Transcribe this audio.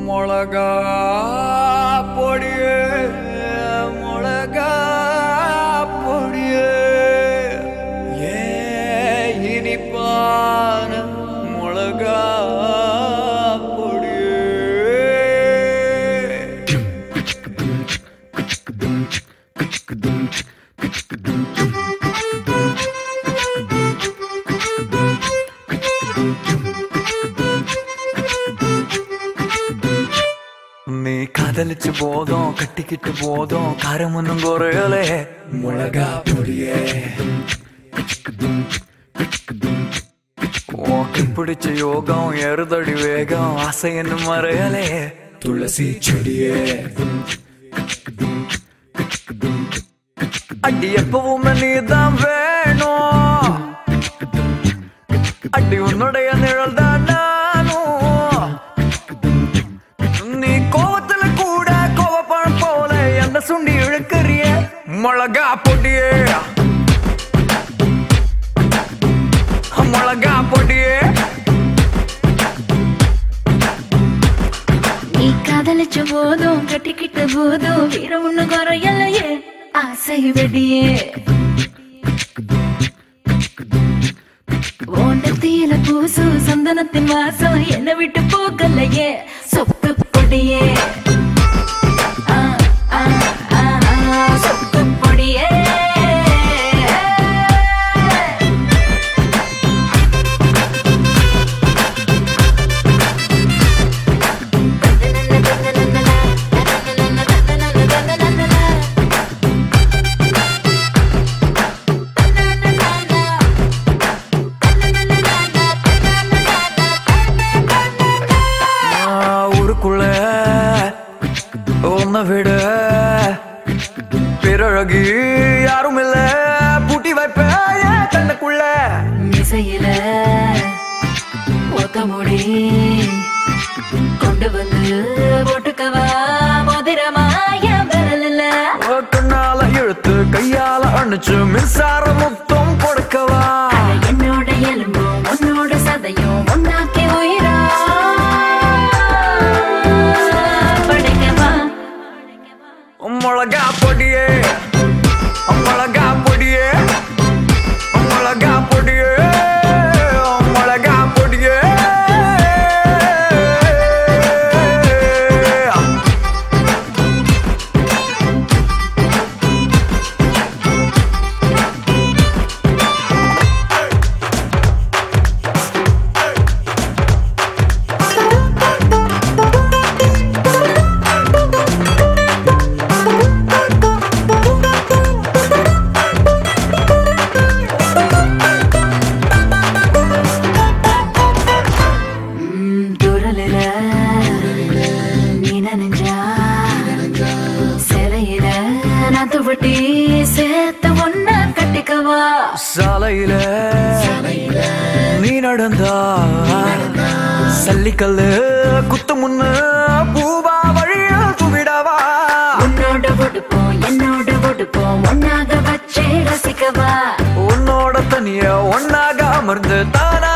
மிளகா பொடியே மிளகா பொடியே ஏ இனிப்பான மிளகா பொடியே നീ കതലിച്ച് പോതോ കട്ടിക്കിട്ട് പോതോ കാരമൊന്നും കുറയലേ മുളകാ പൊടിയേ ഓക്കി പിടിച്ച യോഗം ഏറുതടി വേഗം ആസയെന്നും മറയലേ തുളസി ചെടിയേ அடி எப்பவுமே நீதான் வேணும் அடி உன்னுடைய நிழல் தான் நானும் நீ கோவத்துல கூட கோவப்பழம் போல என்ன சுண்டி இழுக்கிறிய மிளகா பொடியே மிளகா பொடியே நீ காதலிச்ச போதும் கட்டிக்கிட்ட போதும் வீரம் ஒண்ணு குறையலையே ஆசை வெடியே ஓண்டத்தியில பூசும் சந்தனத்தின் வாசம் என்னை விட்டு போகலையே சொப்பு பொடியே ஆ, ஆ, ஆ, ஆ, சொப்பு பொடியே நான் ஊருக்குள்ள உன்னை விட பிறழகி யாரும் இல்ல பூட்டி வைப்பேன் என் கண்ணுக்குள்ள மிசையில ஒத்த முடி கொண்டு வந்து போட்டுக்கவா மோதிரமாய விரலில் கண்ணால இழுத்து கையால அணைச்சு மின்சார முத்தம் கொடுக்கவா என்னோட எலும்பும் உன்னோட சதையும் ஒன்னாக்கி உயிரா படைக்கவா மிளகா பொடியே மிளகா பொடியே மிளகா பொடியே மிளகா பொடியே ம், துரலில நீ நனைஞ்சா சிலையில நான் துவட்டி சேர்த்த ஒன்ன கட்டிக்கவா சாலையில நீ நடந்தா சல்லிக்கல்லு குத்து முன்னு பூவா வழிய துவிடவா உன்னோட உடுப்போம் என்னோட உடுப்போம் ஒன்னாக வச்சே ரசிக்கவா உன்னோட தனிய ஒன்னாக அமர்ந்து தானா